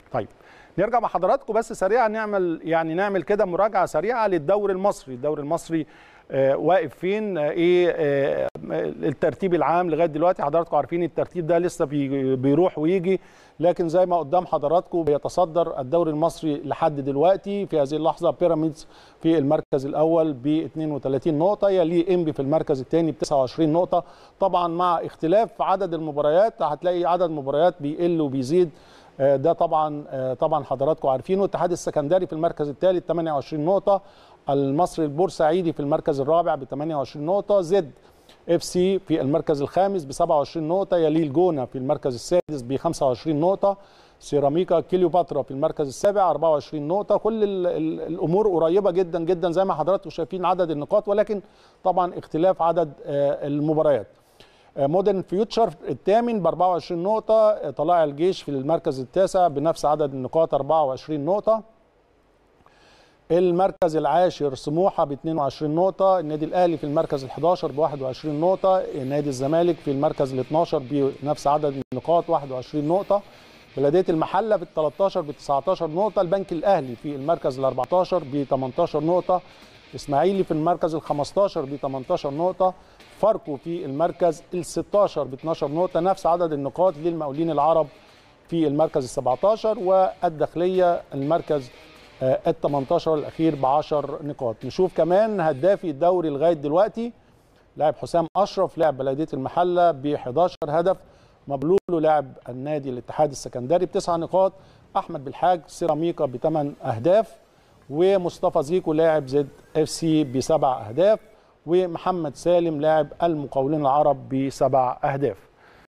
طيب نرجع مع حضراتكم بس سريعا نعمل يعني نعمل كده مراجعه سريعه للدوري المصري الدوري المصري آه واقف فين آه ايه آه الترتيب العام لغايه دلوقتي حضراتكم عارفين الترتيب ده لسه بي بيروح ويجي لكن زي ما قدام حضراتكم بيتصدر الدوري المصري لحد دلوقتي في هذه اللحظه بيراميدز في المركز الاول ب 32 نقطه يليه انبي في المركز الثاني ب 29 نقطه طبعا مع اختلاف عدد المباريات هتلاقي عدد مباريات بيقل وبيزيد ده طبعا طبعا حضراتكم عارفينه الاتحاد السكندري في المركز الثالث 28 نقطه المصري البورسعيدي في المركز الرابع ب 28 نقطه زد اف سي في المركز الخامس ب 27 نقطه يليه الجونه في المركز السادس ب 25 نقطه سيراميكا كليوباترا في المركز السابع 24 نقطه كل ال ال الامور قريبه جدا جدا زي ما حضراتكم شايفين عدد النقاط ولكن طبعا اختلاف عدد المباريات مودرن فيوتشر الثامن ب 24 نقطة، طلائع الجيش في المركز التاسع بنفس عدد النقاط 24 نقطة. المركز العاشر سموحة ب 22 نقطة، النادي الأهلي في المركز ال 11 ب 21 نقطة، نادي الزمالك في المركز ال 12 بنفس عدد النقاط 21 نقطة. بلدية المحلة في ال 13 ب 19 نقطة، البنك الأهلي في المركز ال 14 ب 18 نقطة، اسماعيلي في المركز ال 15 ب 18 نقطة، فاركو في المركز ال 16 ب 12 نقطة نفس عدد النقاط للمقاولين العرب في المركز ال 17 والداخلية المركز ال 18 الأخير ب 10 نقاط نشوف كمان هدافي الدوري لغاية دلوقتي لاعب حسام أشرف لاعب بلدية المحلة ب 11 هدف مبلولو لاعب النادي الاتحاد السكندري بتسع نقاط أحمد بالحاج سيراميكا بثمان أهداف ومصطفى زيكو لاعب زد اف سي بسبع أهداف ومحمد سالم لاعب المقاولين العرب بسبع اهداف